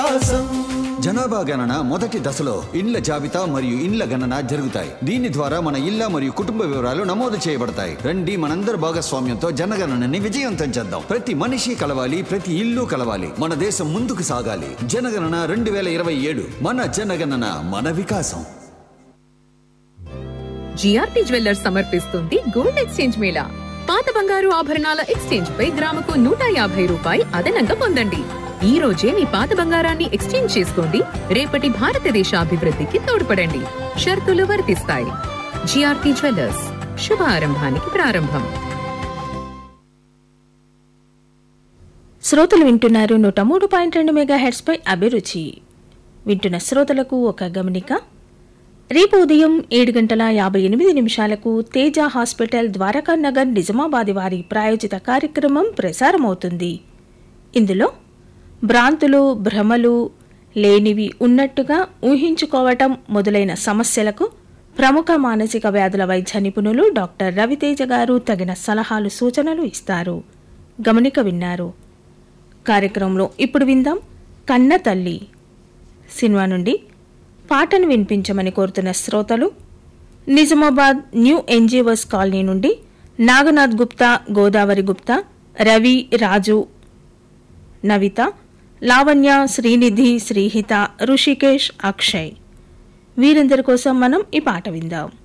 జనాభా గణన మొదటి దశలో ఇండ్ల జాబితా మరియు ఇండ్ల గణన జరుగుతాయి దీని ద్వారా మన ఇళ్ల మరియు కుటుంబ వివరాలు నమోదు చేయబడతాయి రండి మనందరి భాగస్వామ్యంతో జనగణనని విజయవంతం చేద్దాం ప్రతి మనిషి కలవాలి ప్రతి ఇల్లు కలవాలి మన దేశం ముందుకు సాగాలి జనగణన రెండు వేల ఇరవై ఏడు మన జనగణన మన వికాసం జిఆర్టీ జ్యువెల్లర్స్ సమర్పిస్తుంది గోల్డ్ ఎక్స్చేంజ్ మేళా పాత బంగారు ఆభరణాల ఎక్స్చేంజ్ పై గ్రాముకు నూట యాభై రూపాయి అదనంగా పొందండి ఈ రోజే మీ పాత బంగారాన్ని ఎక్స్చేంజ్ చేసుకోండి రేపటి భారతదేశ అభివృద్ధికి తోడ్పడండి షరతులు వర్తిస్తాయి జిఆర్టీ జ్యువెల్లర్స్ శుభ ఆరంభానికి ప్రారంభం శ్రోతలు వింటున్నారు నూట మూడు పాయింట్ రెండు మెగా పై అభిరుచి వింటున్న శ్రోతలకు ఒక గమనిక రేపు ఉదయం ఏడు గంటల యాభై ఎనిమిది నిమిషాలకు తేజ హాస్పిటల్ ద్వారకా నగర్ నిజామాబాద్ వారి ప్రాయోజిత కార్యక్రమం ప్రసారమవుతుంది ఇందులో భ్రాంతులు భ్రమలు లేనివి ఉన్నట్టుగా ఊహించుకోవటం మొదలైన సమస్యలకు ప్రముఖ మానసిక వ్యాధుల వైద్య నిపుణులు డాక్టర్ రవితేజ గారు తగిన సలహాలు సూచనలు ఇస్తారు గమనిక విన్నారు కార్యక్రమంలో ఇప్పుడు విందాం కన్న తల్లి సినిమా నుండి పాటను వినిపించమని కోరుతున్న శ్రోతలు నిజామాబాద్ న్యూ ఎన్జిఓస్ కాలనీ నుండి నాగనాథ్ గుప్తా గోదావరి గుప్తా రవి రాజు నవిత లావణ్య శ్రీనిధి శ్రీహిత ఋషికేష్ అక్షయ్ వీరందరి కోసం మనం ఈ పాట విందాం